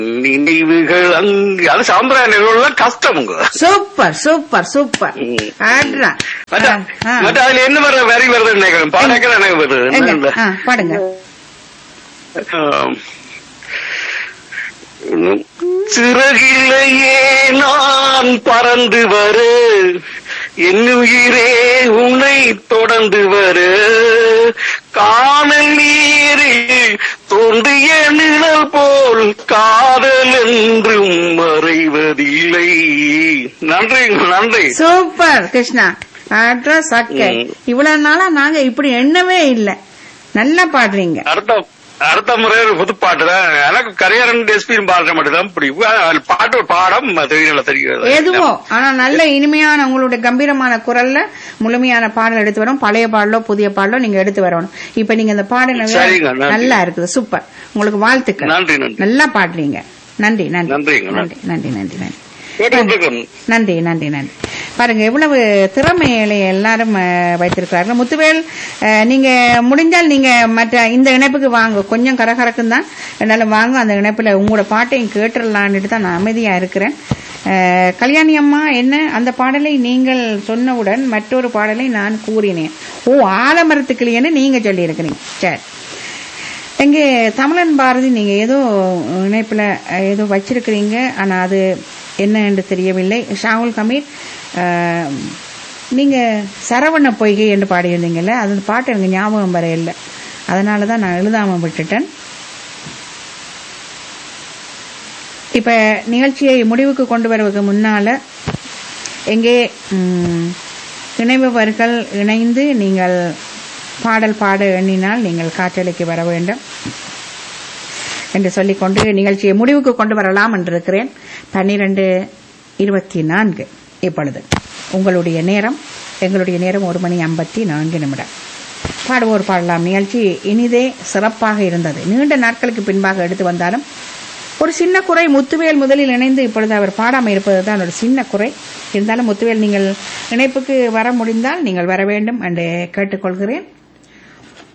நினைவுகள் அங்கு அது சாம்பிராய நினைவுகள் கஷ்டமுங்க சூப்பர் சூப்பர் சூப்பர் ம். ஆட்ரா மற்ற ஆ, ஆ. மற்ற அதுல என்ன வர வரி வருதுன்னு நினைக்கிறேன் பாடக்கிற எனக்கு வருது எங்க? என்ன ஆ, பாடுங்க ஆம். சிறகிலேயே நான் பறந்து வர என்னுயிரே உன்னை தொடர்ந்து வர காணல் நீரில் தோன்றிய நிழல் போல் காதல் என்றும் மறைவதில்லை நன்றி நன்றி சூப்பர் கிருஷ்ணா ஆட்ரா சக்கை ம். இவ்வளவு நாளா நாங்க இப்படி எண்ணவே இல்ல நல்லா பாடுறீங்க அடுத்த அடுத்த முறை ஒரு புது பாட்டு தான் எனக்கு கரையரன் எஸ்பியும் பாடுற மட்டும் தான் பிடிக்கும் அதுல பாட்டு பாடம் தெரியல தெரியாது எதுவோ ஆனா நல்ல இனிமையான உங்களுடைய கம்பீரமான குரல்ல முழுமையான பாடல் எடுத்து வரும் பழைய பாடலோ புதிய பாடலோ நீங்க எடுத்து வரணும் இப்ப நீங்க இந்த பாடல் சரிங்க, நன்றி. நல்லா இருக்குது சூப்பர் உங்களுக்கு வாழ்த்துக்கள் நன்றி நன்றி நல்லா பாடுறீங்க நன்றி நன்றி நன்றிங்க, நன்றி நன்றி நன்றி நன்றி கேட்டுக்கொண்டிருக்கேன். நன்றி நன்றி நன்றி பாருங்க எவ்வளவு திறமைகளை எல்லாரும் அஹ், வைத்திருக்கிறார்கள் முத்துவேல் அஹ், நீங்க முடிஞ்சால் நீங்க மற்ற இந்த இணைப்புக்கு வாங்க கொஞ்சம் கரகரக்கும் தான் என்னாலும் வாங்க அந்த இணைப்புல உங்களோட பாட்டையும் கேட்டுடலான்ட்டு தான் நான் அமைதியா இருக்கிறேன் அஹ், கல்யாணி அம்மா என்ன அந்த பாடலை நீங்கள் சொன்னவுடன் மற்றொரு பாடலை நான் கூறினேன் ஓ ஆலமரத்துக்கிளியன்னு நீங்க சொல்லியிருக்கிறீங்க சரி எங்கே தமிழன் பாரதி நீங்க ஏதோ இணைப்புல அஹ், ஏதோ வச்சிருக்கிறீங்க ஆனா அது என்ன என்று தெரியவில்லை ஷாகுல் கமீர் அஹ், நீங்க சரவண பொய்கை என்று பாடியிருந்தீங்கல்ல அந்த பாட்டு எனக்கு ஞாபகம் வர இல்லை அதனால தான் நான் எழுதாம விட்டுட்டேன் இப்ப நிகழ்ச்சியை முடிவுக்கு கொண்டு வருவதற்கு முன்னால எங்கே ம், இணைபவர்கள் இணைந்து நீங்கள் பாடல் பாட எண்ணினால் நீங்கள் காற்றலைக்கு வர வேண்டும் என்று சொல்லிக்கொண்டு நிகழ்ச்சியை முடிவுக்கு கொண்டு வரலாம் என்றிருக்கிறேன் பன்னிரண்டு இருபத்தி நான்கு இப்பொழுது உங்களுடைய நேரம் எங்களுடைய நேரம் ஒரு மணி ஐம்பத்தி நான்கு நிமிடம் பாடுவோர் பாடலாம் நிகழ்ச்சி இனிதே சிறப்பாக இருந்தது நீண்ட நாட்களுக்கு பின்பாக எடுத்து வந்தாலும் ஒரு சின்ன குறை முத்துவேல் முதலில் இணைந்து இப்பொழுது அவர் பாடாமல் இருப்பது தான் ஒரு சின்ன குறை இருந்தாலும் முத்துவேல் நீங்கள் இணைப்புக்கு வர முடிந்தால் நீங்கள் வர வேண்டும் என்று கேட்டுக்கொள்கிறேன்